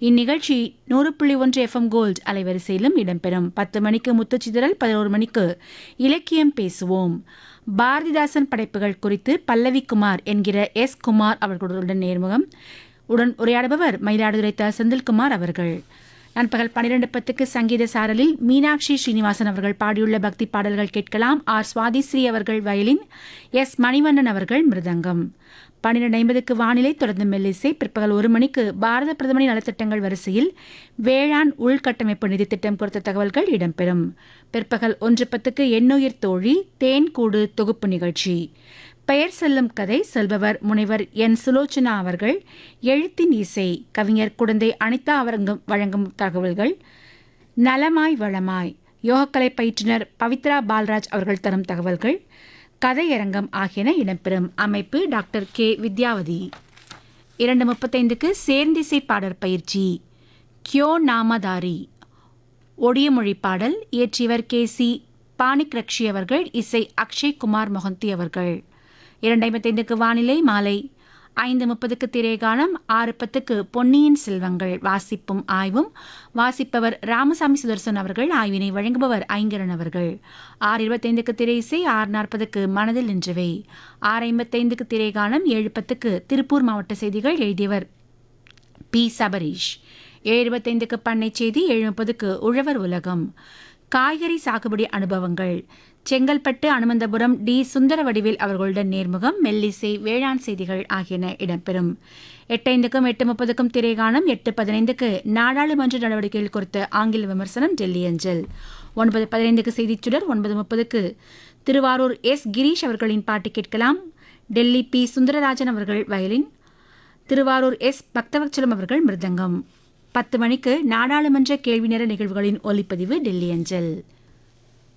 இந்நிகழ்ச்சி நூறு புள்ளி ஒன்று எஃப்எம் கோல்ட் அலைவரிசையிலும் இடம்பெறும் பத்து மணிக்கு முத்துச்சிதறல் பதினோரு மணிக்கு இலக்கியம் பேசுவோம் பாரதிதாசன் படைப்புகள் குறித்து பல்லவி குமார் என்கிற எஸ் குமார் அவர்களுடன் நேர்முகம் உடன் உரையாடுபவர் மயிலாடுதுறை த செந்தில்குமார் அவர்கள் நண்பகல் பன்னிரண்டு பத்துக்கு சங்கீத சாரலில் மீனாட்சி ஸ்ரீனிவாசன் அவர்கள் பாடியுள்ள பக்தி பாடல்கள் கேட்கலாம் ஆர் சுவாதிஸ்ரீ அவர்கள் வயலின் எஸ் மணிவண்ணன் அவர்கள் மிருதங்கம் பன்னிரண்டு ஐம்பதுக்கு வானிலை தொடர்ந்து மெல்லிசை பிற்பகல் ஒரு மணிக்கு பாரத பிரதமரின் நலத்திட்டங்கள் வரிசையில் வேளாண் உள்கட்டமைப்பு நிதி திட்டம் குறித்த தகவல்கள் இடம்பெறும் பிற்பகல் ஒன்று பத்துக்கு எண்ணுயிர் தோழி தேன்கூடு தொகுப்பு நிகழ்ச்சி பெயர் செல்லும் கதை செல்பவர் முனைவர் என் சுலோச்சனா அவர்கள் எழுத்தின் இசை கவிஞர் குடந்தை அனிதா அவரங்கம் வழங்கும் தகவல்கள் நலமாய் வளமாய் யோகக்கலை பயிற்றுனர் பவித்ரா பால்ராஜ் அவர்கள் தரும் தகவல்கள் கதையரங்கம் ஆகியன இடம்பெறும் அமைப்பு டாக்டர் கே வித்யாவதி இரண்டு முப்பத்தைந்துக்கு சேர்ந்திசை பாடற் பயிற்சி கியோ நாமதாரி ஒடிய மொழி பாடல் இயற்றியவர் கே சி பாணிக் ரக்ஷி அவர்கள் இசை அக்ஷய் குமார் மொஹந்தி அவர்கள் இரண்டு ஐம்பத்தைந்துக்கு வானிலை மாலை ஐந்து முப்பதுக்கு திரைகாலம் ஆறு பத்துக்கு பொன்னியின் செல்வங்கள் வாசிப்பும் ஆய்வும் வாசிப்பவர் ராமசாமி சுதர்சன் அவர்கள் ஆய்வினை வழங்குபவர் ஐங்கரன் அவர்கள் ஆறு இருபத்தைந்துக்கு திரை இசை ஆறு நாற்பதுக்கு மனதில் நின்றவை ஆறு ஐம்பத்தைந்துக்கு திரைகாலம் ஏழு பத்துக்கு திருப்பூர் மாவட்ட செய்திகள் எழுதியவர் பி சபரீஷ் ஏழு இருபத்தைந்துக்கு பண்ணை செய்தி ஏழு முப்பதுக்கு உழவர் உலகம் காய்கறி சாகுபடி அனுபவங்கள் செங்கல்பட்டு அனுமந்தபுரம் டி சுந்தர வடிவில் அவர்களுடன் நேர்முகம் மெல்லிசை வேளாண் செய்திகள் ஆகியன இடம்பெறும் எட்டைந்துக்கும் எட்டு முப்பதுக்கும் திரைகாணம் எட்டு பதினைந்துக்கு நாடாளுமன்ற நடவடிக்கைகள் குறித்த ஆங்கில விமர்சனம் டெல்லி அஞ்சல் ஒன்பது பதினைந்துக்கு செய்திச் சுடர் ஒன்பது முப்பதுக்கு திருவாரூர் எஸ் கிரீஷ் அவர்களின் பாட்டு கேட்கலாம் டெல்லி பி சுந்தரராஜன் அவர்கள் வயலின் திருவாரூர் எஸ் பக்தவச்சலம் அவர்கள் மிருதங்கம் பத்து மணிக்கு நாடாளுமன்ற கேள்வி நேர நிகழ்வுகளின் ஒலிப்பதிவு டெல்லி அஞ்சல்